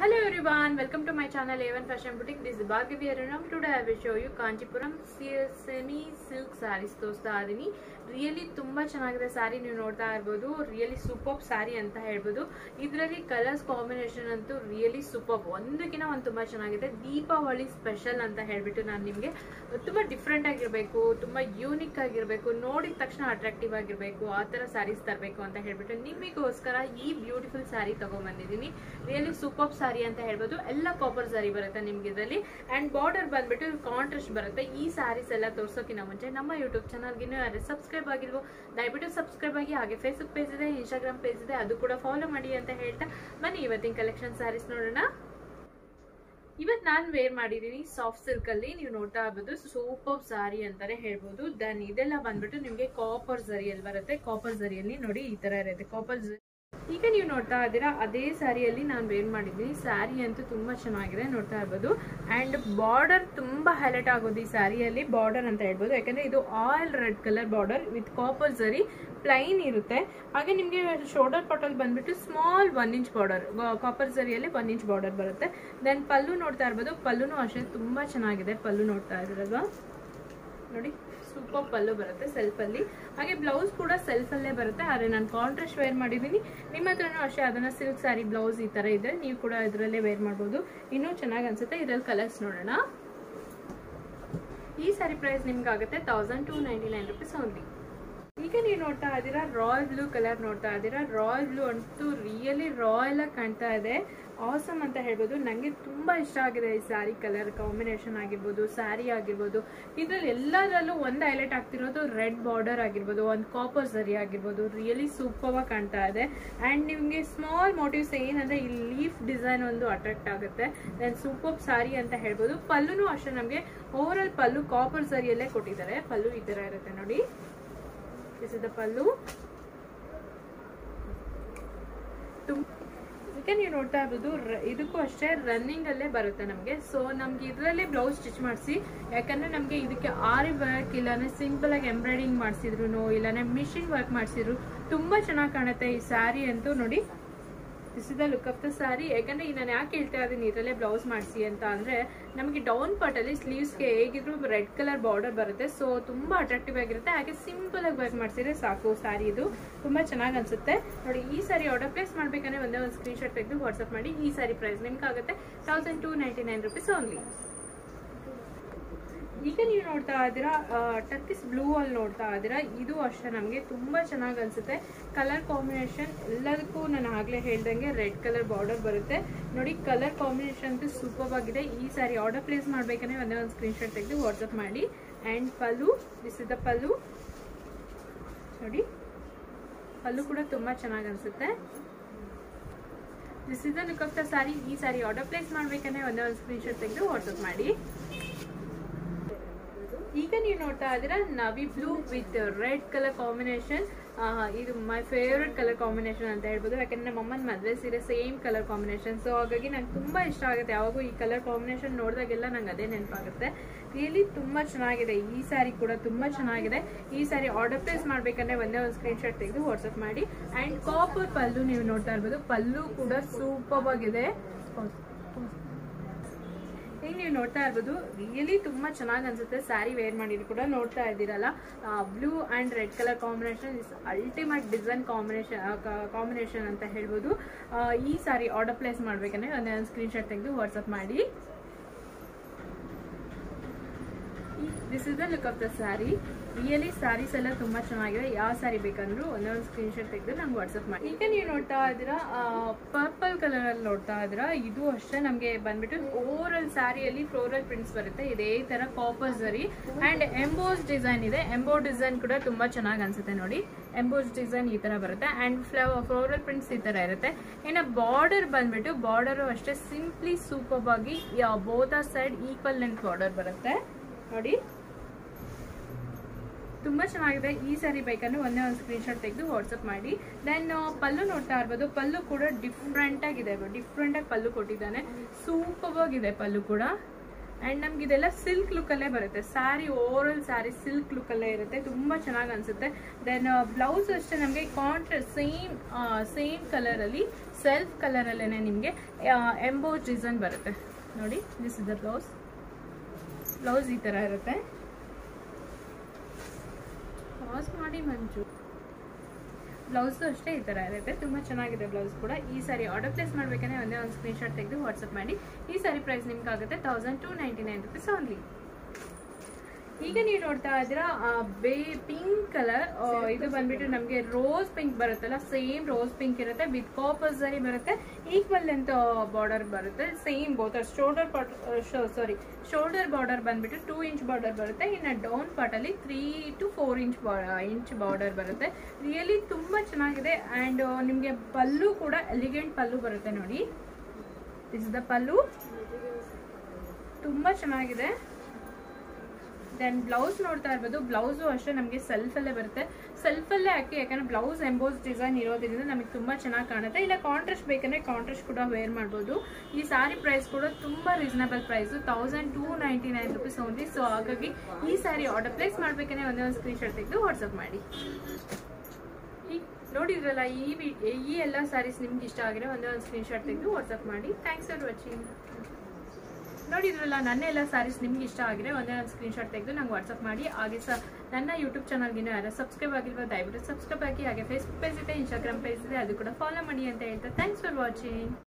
Hello everyone, welcome to my channel A1 Fashion Boutique. This is Bhargavi Arunam. Today I will show you Kanchipuram semi silk saris ತೋರಿಸ್ತಾ ಇದೀನಿ really ತುಂಬಾ ಚೆನ್ನಾಗಿದೆ ಸ್ಯಾರಿ ನೀವು ನೋಡ್ತಾ ಇರ್ಬೋದು really super sari ಅಂತ ಹೇಳ್ಬೋದು ಇದರಲ್ಲಿ ಕಲರ್ಸ್ ಕಾಂಬಿನೇಷನ್ ಅಂತೂ ರಿಯಲಿ ಸೂಪರ್ ಒಂದಕ್ಕಿಂತ ಒಂದು ತುಂಬಾ ಚೆನ್ನಾಗಿದೆ ದೀಪಾವಳಿ ಸ್ಪೆಷಲ್ ಅಂತ ಹೇಳ್ಬಿಟ್ಟು ನಾನು ನಿಮಗೆ ತುಂಬಾ ಡಿಫ್ರೆಂಟ್ ಆಗಿರ್ಬೇಕು ತುಂಬಾ ಯೂನಿಕ್ ಆಗಿರ್ಬೇಕು ನೋಡಿದ ತಕ್ಷಣ ಅಟ್ರಾಕ್ಟಿವ್ ಆಗಿರ್ಬೇಕು ಆ ತರ ಸ್ಯಾರೀಸ್ ತರಬೇಕು ಅಂತ ಹೇಳ್ಬಿಟ್ಟು ನಿಮಗೋಸ್ಕರ ಈ ಬ್ಯೂಟಿಫುಲ್ ಸ್ಯಾರಿ ತಗೊಂಡ್ಬಂದಿದ್ದೀನಿ ರಿಯಲಿ ಸೂಪರ್ ಸ್ಯಾರಿ ಅಂತ ಹೇಳ್ಬೋದು ಎಲ್ಲ ಕಾಪರ್ ಸ್ಯಾರಿ ಬರುತ್ತೆ ನಿಮ್ಗೆ ಇದರಲ್ಲಿ ಅಂಡ್ ಬಾರ್ಡರ್ ಬಂದ್ಬಿಟ್ಟು ಕಾಂಟ್ರಾಸ್ಟ್ ಬರುತ್ತೆ ಈ ಸ್ಯಾರೀಸ್ ಎಲ್ಲ ತೋರ್ಸೋಕ್ಕಿಂತ ಮುಂಚೆ ನಮ್ಮ ಯೂಟ್ಯೂಬ್ ಚಾನಲ್ಗೆ ಇನ್ನೂ ಯಾರು ಸಬ್ಸ್ಕ್ರೈಬ್ ಆಗಿಲ್ವೋ ದಯವಿಟ್ಟು ಸಬ್ಸ್ಕ್ರೈಬ್ ಆಗಿ ಹಾಗೆ ಫೇಸ್ಬುಕ್ ಪೇಜ್ ಇದೆ ಇನ್ಸ್ಟಾಗ್ರಾಮ್ ಪೇಜ್ ಇದೆ ಅದು ಕೂಡ ಫಾಲೋ ಮಾಡಿ ಅಂತ ಹೇಳ್ತಾ ಬನ್ನಿ ಇವತ್ತಿನ ಕಲೆಕ್ಷನ್ ಸ್ಯಾರೀಸ್ ನೋಡೋಣ ಇವತ್ ನಾನ್ ವೇರ್ ಮಾಡಿದೀನಿ ಸಾಫ್ಟ್ ಸಿಲ್ಕ್ ಅಲ್ಲಿ ನೀವು ನೋಡ್ತಾ ಇರ್ಬೋದು ಸೂಪರ್ ಸಾರಿ ಅಂತಾನೆ ಹೇಳ್ಬೋದು ದನ್ ಇದೆಲ್ಲ ಬಂದ್ಬಿಟ್ಟು ನಿಮ್ಗೆ ಕಾಪರ್ ಜರಿಯಲ್ಲಿ ಬರುತ್ತೆ ಕಾಪರ್ ಜರಿಯಲ್ಲಿ ನೋಡಿ ಈ ತರ ಇರುತ್ತೆ ಕಾಪರ್ ಈಗ ನೀವು ನೋಡ್ತಾ ಇದ್ದೀರಾ ಅದೇ ಸ್ಯಾರಿಯಲ್ಲಿ ನಾನು ವೇರ್ ಮಾಡಿದ್ದೀನಿ ಸ್ಯಾರಿ ಅಂತೂ ತುಂಬಾ ಚೆನ್ನಾಗಿದೆ ನೋಡ್ತಾ ಇರ್ಬೋದು ಅಂಡ್ ಬಾರ್ಡರ್ ತುಂಬಾ ಹೈಲೈಟ್ ಆಗೋದು ಈ ಸ್ಯಾರಿಯಲ್ಲಿ ಬಾರ್ಡರ್ ಅಂತ ಹೇಳ್ಬೋದು ಯಾಕಂದ್ರೆ ಇದು oil red colour border with copper zari plain ಇರುತ್ತೆ ಹಾಗೆ ನಿಮಗೆ ಶೋಲ್ಡರ್ ಪಾಟಲ್ ಬಂದ್ಬಿಟ್ಟು small one inch border copper ಜರಿಯಲ್ಲಿ ಒನ್ ಇಂಚ್ ಬಾರ್ಡರ್ ಬರುತ್ತೆ ದೆನ್ ಪಲ್ಲು ನೋಡ್ತಾ ಇರ್ಬೋದು ಪಲ್ಲುನು ಅಷ್ಟೇ ತುಂಬಾ ಚೆನ್ನಾಗಿದೆ ಪಲ್ಲು ನೋಡ್ತಾ ಇದ್ರಲ್ವಾ ನೋಡಿ ಸೂಪರ್ ಪಲ್ಲು ಬರುತ್ತೆ ಸೆಲ್ಫ್ ಅಲ್ಲಿ ಹಾಗೆ ಬ್ಲೌಸ್ ಕೂಡ ಸೆಲ್ಫ್ ಅಲ್ಲೇ ಬರುತ್ತೆ ಆದ್ರೆ ನಾನು ಕಾಂಟ್ರಾಸ್ಟ್ ವೇರ್ ಮಾಡಿದ್ದೀನಿ ನಿಮ್ಮ ಹತ್ರನೂ ಅಷ್ಟೇ ಅದನ್ನ ಸಿಲ್ಕ್ ಸ್ಯಾರಿ ಬ್ಲೌಸ್ ಈ ತರ ಇದೆ ನೀವು ಕೂಡ ಇದರಲ್ಲೇ ವೇರ್ ಮಾಡ್ಬೋದು ಇನ್ನೂ ಚೆನ್ನಾಗಿ ಅನ್ಸುತ್ತೆ ಇದ್ರಲ್ಲಿ ಕಲರ್ಸ್ ನೋಡೋಣ ಈ ಸ್ಯಾರಿ ಪ್ರೈಸ್ ನಿಮ್ಗೆ ಆಗುತ್ತೆ thousand two ninety nine rupees only ಈಗ ನೀವು ನೋಡ್ತಾ ಇದ್ದೀರಾ ರಾಯಲ್ ಬ್ಲೂ ಕಲರ್ ನೋಡ್ತಾ ಇದ್ದೀರಾ ರಾಯಲ್ ಬ್ಲೂ ಅಂತೂ ರಿಯಲಿ ರಾಯಲ್ ಆಗಿ ಕಾಣ್ತಾ ಇದೆ ಆಸಮ್ ಅಂತ ಹೇಳ್ಬೋದು ನನಗೆ ತುಂಬಾ ಇಷ್ಟ ಆಗಿದೆ ಈ ಸ್ಯಾರಿ ಕಲರ್ ಕಾಂಬಿನೇಷನ್ ಆಗಿರ್ಬೋದು ಸ್ಯಾರಿ ಆಗಿರ್ಬೋದು ಇದ್ರಲ್ಲಿ ಎಲ್ಲದರಲ್ಲೂ ಒಂದು ಹೈಲೈಟ್ ಆಗ್ತಿರೋದು ರೆಡ್ ಬಾರ್ಡರ್ ಆಗಿರ್ಬೋದು ಒಂದು ಕಾಪರ್ ಸರಿ ಆಗಿರ್ಬೋದು ರಿಯಲಿ ಸೂಪರ್ ಆಗಿ ಕಾಣ್ತಾ ಇದೆ ಅಂಡ್ ನಿಮಗೆ ಸ್ಮಾಲ್ ಮೋಟಿವ್ಸ್ ಏನಂದ್ರೆ ಈ ಲೀಫ್ ಡಿಸೈನ್ ಒಂದು ಅಟ್ರಾಕ್ಟ್ ಆಗುತ್ತೆ ದೆನ್ ಸೂಪರ್ ಸ್ಯಾರಿ ಅಂತ ಹೇಳ್ಬೋದು ಪಲ್ಲುನು ಅಷ್ಟೇ ನಮಗೆ ಓವರ್ ಆಲ್ ಪಲ್ಲು ಕಾಪರ್ ಸರಿಯಲ್ಲೇ ಕೊಟ್ಟಿದ್ದಾರೆ ಪಲ್ಲು ಈ ತರ ಇರುತ್ತೆ ನೋಡಿ ದಿಸ್ ಇಸ್ ದ ಪಲ್ಲು ಈಗ ನೀವು ನೋಡ್ತಾ ಇರ್ಬೋದು ಇದಕ್ಕೂ ಅಷ್ಟೇ ರನ್ನಿಂಗ್ ಅಲ್ಲೇ ಬರುತ್ತೆ ನಮಗೆ ಸೊ ನಮ್ಗೆ ಇದರಲ್ಲೇ ಬ್ಲೌಸ್ ಸ್ಟಿಚ್ ಮಾಡಿಸಿ ಯಾಕಂದ್ರೆ ನಮ್ಗೆ ಇದಕ್ಕೆ ಆರಿ ವರ್ಕ್ ಇಲ್ಲಾಂದ್ರೆ ಸಿಂಪಲ್ ಆಗಿ ಎಂಬ್ರಾಯ್ಡಿಂಗ್ ಮಾಡಿಸಿದ್ರು ಇಲ್ಲಾಂದ್ರೆ ಮಿಷಿನ್ ವರ್ಕ್ ಮಾಡಿಸಿದ್ರು ತುಂಬಾ ಚೆನ್ನಾಗಿ ಕಾಣುತ್ತೆ ಈ ಸ್ಯಾರಿ ಅಂತೂ ನೋಡಿ this is the look of the sari ಯಾಕಂದ್ರೆ ನಾನು ಯಾಕೆ ಹೇಳ್ತಾ ಇದ್ದೀನಿ ಇದರಲ್ಲೇ ಬ್ಲೌಸ್ ಮಾಡಿಸಿ ಅಂತ ಅಂದ್ರೆ ನಮಗೆ ಡೌನ್ ಪಾರ್ಟ್ ಅಲ್ಲಿ ಸ್ಲೀವ್ಸ್ಗೆ ಹೇಗಿದ್ರು ರೆಡ್ ಕಲರ್ ಬಾರ್ಡರ್ ಬರುತ್ತೆ ಸೊ ತುಂಬಾ ಅಟ್ರಾಕ್ಟಿವ್ ಆಗಿರುತ್ತೆ ಹಾಗೆ ಸಿಂಪಲ್ ಆಗಿ ವರ್ಕ್ ಮಾಡಿಸಿದ್ರೆ ಸಾಕು ಸ್ಯಾರಿ ಇದು ತುಂಬಾ ಚೆನ್ನಾಗಿ ಅನ್ಸುತ್ತೆ ನೋಡಿ ಈ ಸಾರಿ ಆರ್ಡರ್ ಪ್ಲೇಸ್ ಮಾಡ್ಬೇಕಂದ್ರೆ ಒಂದೇ ಒಂದು ಸ್ಕ್ರೀನ್ ಶಾಟ್ ತೆಗೆದು ವಾಟ್ಸ್ಆಪ್ ಮಾಡಿ ಈ ಸಾರಿ ಪ್ರೈಸ್ ನಿಮ್ಗೆ ಆಗುತ್ತೆ thousand two ninety nine rupees only ಈಗ ನೀವು ನೋಡ್ತಾ ಇದ್ದೀರಾ ಟರ್ಕಿಸ್ ಬ್ಲೂ ಅಲ್ಲಿ ನೋಡ್ತಾ ಇದ್ದೀರಾ ಇದು ಅಷ್ಟೇ ನಮಗೆ ತುಂಬಾ ಚೆನ್ನಾಗಿ ಅನ್ಸುತ್ತೆ ಕಲರ್ ಕಾಂಬಿನೇಷನ್ ಎಲ್ಲದಕ್ಕೂ ನಾನು ಆಗ್ಲೇ ಹೇಳ್ದಂಗೆ ರೆಡ್ ಕಲರ್ ಬಾರ್ಡರ್ ಬರುತ್ತೆ ನೋಡಿ ಕಲರ್ ಕಾಂಬಿನೇಷನ್ ಅಂತೂ ಸೂಪರ್ ಆಗಿದೆ ಈ ಸಾರಿ ಆರ್ಡರ್ ಪ್ಲೇಸ್ ಮಾಡ್ಬೇಕಂದ್ರೆ ಒಂದೇ ಒಂದು ಸ್ಕ್ರೀನ್ ಶಾಟ್ ತೆಗೆದು ವಾಟ್ಸಪ್ ಮಾಡಿ and pallu this is the pallu ನೋಡಿ ಪಲ್ಲು ಕೂಡ ತುಂಬಾ ಚೆನ್ನಾಗಿ ಅನ್ಸುತ್ತೆ this is the look of the sari ಈ ಸಾರಿ ಆರ್ಡರ್ ಪ್ಲೇಸ್ ಮಾಡ್ಬೇಕಂದ್ರೆ ಒಂದೇ ಒಂದು ಸ್ಕ್ರೀನ್ ಶಾಟ್ ತೆಗೆದು ವಾಟ್ಸಪ್ ಮಾಡಿ ಈಗ ನೀವು ನೋಡ್ತಾ ಇದ್ದೀರಾ navy blue with red colour combination ಇದು ಮೈ ಫೇವ್ರೆಟ್ ಕಲರ್ ಕಾಂಬಿನೇಷನ್ ಅಂತ ಹೇಳ್ಬೋದು ಯಾಕಂದ್ರೆ ನಮ್ಮ ಅಮ್ಮನ ಮದುವೆ ಸೀರೆ ಸೇಮ್ ಕಲರ್ ಕಾಂಬಿನೇಷನ್ ಸೊ ಹಾಗಾಗಿ ನಂಗೆ ತುಂಬಾ ಇಷ್ಟ ಆಗುತ್ತೆ ಯಾವಾಗೂ ಈ ಕಲರ್ ಕಾಂಬಿನೇಷನ್ ನೋಡಿದಾಗೆಲ್ಲ ನಂಗೆ ಅದೇ ನೆನಪಾಗುತ್ತೆ ರಿಯಲಿ ತುಂಬಾ ಚೆನ್ನಾಗಿದೆ ಈ ಸ್ಯಾರಿ ಕೂಡ ತುಂಬಾ ಚೆನ್ನಾಗಿದೆ ಈ ಸ್ಯಾರಿ ಆರ್ಡರ್ ಪ್ಲೇಸ್ ಮಾಡ್ಬೇಕಂದ್ರೆ ಒಂದೇ ಒಂದು ಸ್ಕ್ರೀನ್ ಶಾಟ್ ತೆಗೆದು ವಾಟ್ಸಪ್ ಮಾಡಿ ಅಂಡ್ ಕಾಪರ್ ಪಲ್ಲು ನೀವು ನೋಡ್ತಾ ಇರ್ಬೋದು ಪಲ್ಲು ಕೂಡ ಸೂಪರ್ ಆಗಿದೆ ಈಗ ನೀವು ನೋಡ್ತಾ ಇರ್ಬೋದು ರಿಯಲಿ ತುಂಬಾ ಚೆನ್ನಾಗಿ ಅನ್ಸುತ್ತೆ ಸ್ಯಾರಿ ವೇರ್ ಮಾಡಿದ್ರು ಕೂಡ ನೋಡ್ತಾ ಇದ್ದೀರಲ್ಲ blue and red colour combination is ultimate design combination combination ಅಂತ ಹೇಳ್ಬೋದು ಈ ಸಾರಿ ಆರ್ಡರ್ ಪ್ಲೇಸ್ ಮಾಡ್ಬೇಕಂದ್ರೆ ಒಂದೇ ಒಂದು ಸ್ಕ್ರೀನ್ ಶಾಟ್ ತೆಗೆದು ವಾಟ್ಸಪ್ ಮಾಡಿ this is the look of the sari really saris ಎಲ್ಲ ತುಂಬಾ ಚೆನ್ನಾಗಿದೆ ಯಾವ ಸ್ಯಾರಿ ಬೇಕಂದ್ರೂ ಒಂದೊಂದು ಸ್ಕ್ರೀನ್ ಶಾಟ್ ತೆಗೆದು ನಂಗೆ ವಾಟ್ಸಪ್ ಮಾಡಿ ಈಗ ನೀವು ನೋಡ್ತಾ ಇದ್ದೀರಾ ಪರ್ಪಲ್ ಕಲರ್ ಅಲ್ಲಿ ನೋಡ್ತಾ ಇದ್ದೀರಾ ಇದು ಅಷ್ಟೇ ನಮಗೆ ಬಂದ್ಬಿಟ್ಟು ಓವರ್ ಸ್ಯಾರಿಯಲ್ಲಿ ಫ್ಲೋರಲ್ ಪ್ರಿಂಟ್ಸ್ ಬರುತ್ತೆ ಇದೇ ತರ ಕಾಪರ್ ಜರಿ ಅಂಡ್ ಎಂಬೋಸ್ ಡಿಸೈನ್ ಇದೆ ಎಂಬೋ ಡಿಸೈನ್ ಕೂಡ ತುಂಬಾ ಚೆನ್ನಾಗಿ ಅನ್ಸುತ್ತೆ ನೋಡಿ ಎಂಬೋಸ್ ಡಿಸೈನ್ ಈ ತರ ಬರುತ್ತೆ ಅಂಡ್ ಫ್ಲವರ್ ಫ್ಲೋರಲ್ ಪ್ರಿಂಟ್ಸ್ ಈ ತರ ಇರುತ್ತೆ ಇನ್ನು ಬಾರ್ಡರ್ ಬಂದ್ಬಿಟ್ಟು ಬಾರ್ಡರ್ ಅಷ್ಟೇ ಸಿಂಪ್ಲಿ ಸೂಪರ್ ಆಗಿ both side equal length border ಬರುತ್ತೆ ನೋಡಿ ತುಂಬಾ ಚೆನ್ನಾಗಿದೆ ಈ ಸಾರಿ ಬೇಕಂದ್ರೆ ಒಂದೇ ಒಂದು ಸ್ಕ್ರೀನ್ ಶಾಟ್ ತೆಗೆದು ವಾಟ್ಸಪ್ ಮಾಡಿ ದೆನ್ ಪಲ್ಲು ನೋಡ್ತಾ ಇರ್ಬೋದು ಪಲ್ಲು ಕೂಡ ಡಿಫ್ರೆಂಟ್ ಆಗಿದೆ ಡಿಫ್ರೆಂಟ್ ಆಗಿ ಪಲ್ಲು ಕೊಟ್ಟಿದ್ದಾನೆ ಸೂಪರ್ ಆಗಿದೆ ಪಲ್ಲು ಕೂಡ ಆ್ಯಂಡ್ ನಮ್ಗೆ ಇದೆಲ್ಲ ಸಿಲ್ಕ್ ಲುಕ್ಕಲ್ಲೇ ಬರುತ್ತೆ ಸ್ಯಾರಿ ಓವರಲ್ ಸ್ಯಾರಿ ಸಿಲ್ಕ್ ಲುಕ್ಕಲ್ಲೇ ಇರುತ್ತೆ ತುಂಬ ಚೆನ್ನಾಗಿ ಅನಿಸುತ್ತೆ ದೆನ್ ಬ್ಲೌಸ್ ಅಷ್ಟೇ ನಮಗೆ ಕಾಂಟ್ರಾಸ್ಟ್ ಸೇಮ್ ಸೇಮ್ ಕಲರಲ್ಲಿ ಸೆಲ್ಫ್ ಕಲರಲ್ಲೇ ನಿಮಗೆ ಎಂಬೋಸ್ ಡಿಸೈನ್ ಬರುತ್ತೆ ನೋಡಿ this is the blouse blouse ಈ ಥರ ಇರುತ್ತೆ ಪಾಸ್ ಮಾಡಿ ಮಂಜು ಬ್ಲೌಸ್ ಅಷ್ಟೇ ಈ ಥರ ಇರುತ್ತೆ ತುಂಬ ಚೆನ್ನಾಗಿದೆ ಬ್ಲೌಸ್ ಕೂಡ ಈ ಸಾರಿ ಆರ್ಡರ್ ಪ್ಲೇಸ್ ಮಾಡಬೇಕಂದ್ರೆ ಒಂದೇ ಒಂದು ಸ್ಕ್ರೀನ್ಶಾಟ್ ತೆಗೆದು ವಾಟ್ಸಪ್ ಮಾಡಿ ಈ ಸಾರಿ ಪ್ರೈಸ್ ನಿಮ್ಗೆ ಆಗುತ್ತೆ thousand two ninety nine rupees only ಈಗ ನೀವು ನೋಡ್ತಾ ಇದ್ದೀರಾ ಆ, ಬೇ ಪಿಂಕ್ ಕಲರ್ ಇದು ಬಂದ್ಬಿಟ್ಟು ನಮಗೆ ರೋಸ್ ಪಿಂಕ್ ಬರುತ್ತಲ್ಲ ಸೇಮ್ ರೋಸ್ ಪಿಂಕ್ ಇರುತ್ತೆ ವಿತ್ ಕಾಪರ್ ಸರಿ ಬರುತ್ತೆ ಈಕ್ವಲ್ ಲೆಂತ್ ಬಾರ್ಡರ್ ಬರುತ್ತೆ same both shoulder part sari shoulder border ಬಂದ್ಬಿಟ್ಟು ಟೂ ಇಂಚ್ ಬಾರ್ಡರ್ ಬರುತ್ತೆ ಇನ್ನು ಡೌನ್ ಪಾರ್ಟಲ್ಲಿ three to four inch inch border ಬರುತ್ತೆ ರಿಯಲಿ ತುಂಬ ಚೆನ್ನಾಗಿದೆ ಆ್ಯಂಡ್ ನಿಮಗೆ ಪಲ್ಲು ಕೂಡ ಎಲಿಗೆಂಟ್ ಪಲ್ಲು ಬರುತ್ತೆ ನೋಡಿ ಇಸ್ ದ ಪಲ್ಲು ತುಂಬ ಚೆನ್ನಾಗಿದೆ ದೆನ್ ಬ್ಲೌಸ್ ನೋಡ್ತಾ ಇರ್ಬೋದು ಬ್ಲೌಸು ಅಷ್ಟೇ ನಮಗೆ ಸೆಲ್ಫಲ್ಲೇ ಬರುತ್ತೆ ಸೆಲ್ಫಲ್ಲೇ ಹಾಕಿ ಯಾಕಂದ್ರೆ ಬ್ಲೌಸ್ ಎಂಬೋಸ್ ಡಿಸೈನ್ ಇರೋದ್ರಿಂದ ನಮಗೆ ತುಂಬ ಚೆನ್ನಾಗಿ ಕಾಣುತ್ತೆ ಇಲ್ಲ ಕಾಂಟ್ರಾಸ್ಟ್ ಬೇಕಂದ್ರೆ ಕಾಂಟ್ರಾಸ್ಟ್ ಕೂಡ ವೇರ್ ಮಾಡ್ಬೋದು ಈ ಸಾರಿ ಪ್ರೈಸ್ ಕೂಡ ತುಂಬ reasonable price thousand two ninety nine rupees only so ಹಾಗಾಗಿ ಈ ಸಾರಿ ಆರ್ಡರ್ ಪ್ಲೇಸ್ ಮಾಡ್ಬೇಕಂದ್ರೆ ಒಂದೇ ಒಂದು ಸ್ಕ್ರೀನ್ಶಾಟ್ ತೆಗೆದು ವಾಟ್ಸಪ್ ಮಾಡಿ ಈ ನೋಡಿದ್ರಲ್ಲ ಈ ವಿ ಈ ಎಲ್ಲ ಸ್ಯಾರೀಸ್ ನಿಮ್ಗೆ ಇಷ್ಟ ಆಗಿರೋ ಒಂದೇ ಒಂದು ಸ್ಕ್ರೀನ್ಶಾಟ್ ತೆಗೆದು ವಾಟ್ಸಪ್ ಮಾಡಿ ಥ್ಯಾಂಕ್ಸ್ ಫಾರ್ ವಾಚಿಂಗ್ ನೋಡಿದ್ರಲ್ಲ ನನ್ನ ಎಲ್ಲ ಸ್ಯಾರೀಸ್ ನಿಮ್ಗೆ ಇಷ್ಟ ಆಗಿದ್ರೆ ಒಂದೇ ಒಂದು ಸ್ಕ್ರೀನ್ಶಾಟ್ ತೆಗೆದು ನಂಗೆ ವಾಟ್ಸಪ್ ಮಾಡಿ ಹಾಗೆ ಸಹ ನನ್ನ ಯೂಟ್ಯೂಬ್ ಚಾನಲ್ಗಿನ ಯಾರು ಸಬ್ಸ್ಕ್ರೈಬ್ ಆಗಿಲ್ವೋ ದಯವಿಟ್ಟು ಸಬ್ಸ್ಕ್ರೈಬ್ ಆಗಿ ಹಾಗೆ ಫೇಸ್ಬುಕ್ ಪೇಜ್ ಇದೆ ಇನ್ಸ್ಟಾಗ್ರಾಮ್ ಪೇಜ್ ಇದೆ ಅದು ಕೂಡ ಫಾಲೋ ಮಾಡಿ ಅಂತ ಹೇಳ್ತಾ ಥ್ಯಾಂಕ್ಸ್ ಫಾರ್ ವಾಚಿಂಗ್